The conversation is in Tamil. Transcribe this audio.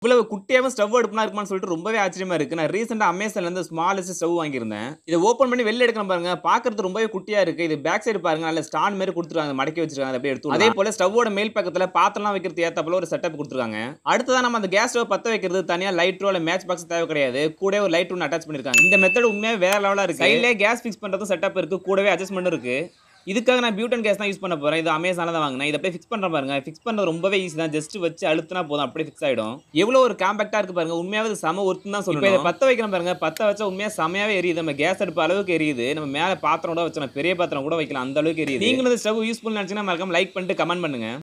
இவ்வளவு குட்டியாவும் ஸ்டவ் அடுப்புலாம் இருக்குமான்னு சொல்லிட்டு ரொம்பவே ஆச்சரியமா இருக்கு நான் ரீசெண்டா அமேசான்ல இருந்து ஸ்மாலஸ்ட் ஸ்டவ் வாங்கியிருந்தேன் இதை ஓப்பன் பண்ணி வெளில எடுக்கணும் பாருங்க பாக்குறது ரொம்பவே குட்டியா இருக்கு இது பேக் சைடு பாருங்க நல்ல ஸ்டாண்ட் மாதிரி கொடுத்துருக்காங்க மடக்கி வச்சிருக்காங்க அதை அப்படியே எடுத்து அதே போல ஸ்டவ்வோட மேல் பக்கத்துல பாத்திரம்லாம் வைக்கிறது ஏத்தாப்புல ஒரு செட்டப் கொடுத்துருக்காங்க அடுத்ததா நம்ம அந்த கேஸ் ஸ்டவ் பத்த வைக்கிறது தனியா லைட்டோ இல்ல மேட்ச் பாக்ஸ் தேவை கிடையாது கூட ஒரு லைட் ஒன்று அட்டாச் பண்ணிருக்காங்க இந்த மெத்தட் உண்மையாக வேற லெவலா இருக்கு சைட்லேயே கேஸ் ஃபிக்ஸ் பண்றதும் செட்டப் இருக்கு கூடவே அட்ஜஸ்ட்மெண்ட் இருக்கு இதுக்காக நான் பியூட்டன் கேஸ் தான் யூஸ் பண்ண போறேன் இது அமேசானில் தான் வாங்கினேன் இதை அப்படியே ஃபிக்ஸ் பண்ற பாருங்க ஃபிக்ஸ் பண்ணுறது ரொம்பவே ஈஸி தான் ஜஸ்ட் வச்சு அழுத்தினா போதும் அப்படியே ஃபிக்ஸ் ஆயிடும் எவ்வளோ ஒரு காம்பாக்டா இருக்கு பாருங்க உண்மையாவே இது செம ஒர்த்து தான் சொல்லுவேன் இதை பத்த வைக்கிறேன் பாருங்க பத்த வச்சா உண்மையா செமையாவே எரியுது நம்ம கேஸ் அடுப்பு அளவுக்கு எரியுது நம்ம மேலே பாத்திரம் கூட வச்சோம் பெரிய பாத்திரம் கூட வைக்கலாம் அந்த அளவுக்கு எரியுது நீங்களும் இந்த ஸ்டவ் யூஸ் பண்ணி நினைச்சீங்கன்னா மறக்காம லைக் பண்ணிட்டு கமெண்ட் பண்ணுங்க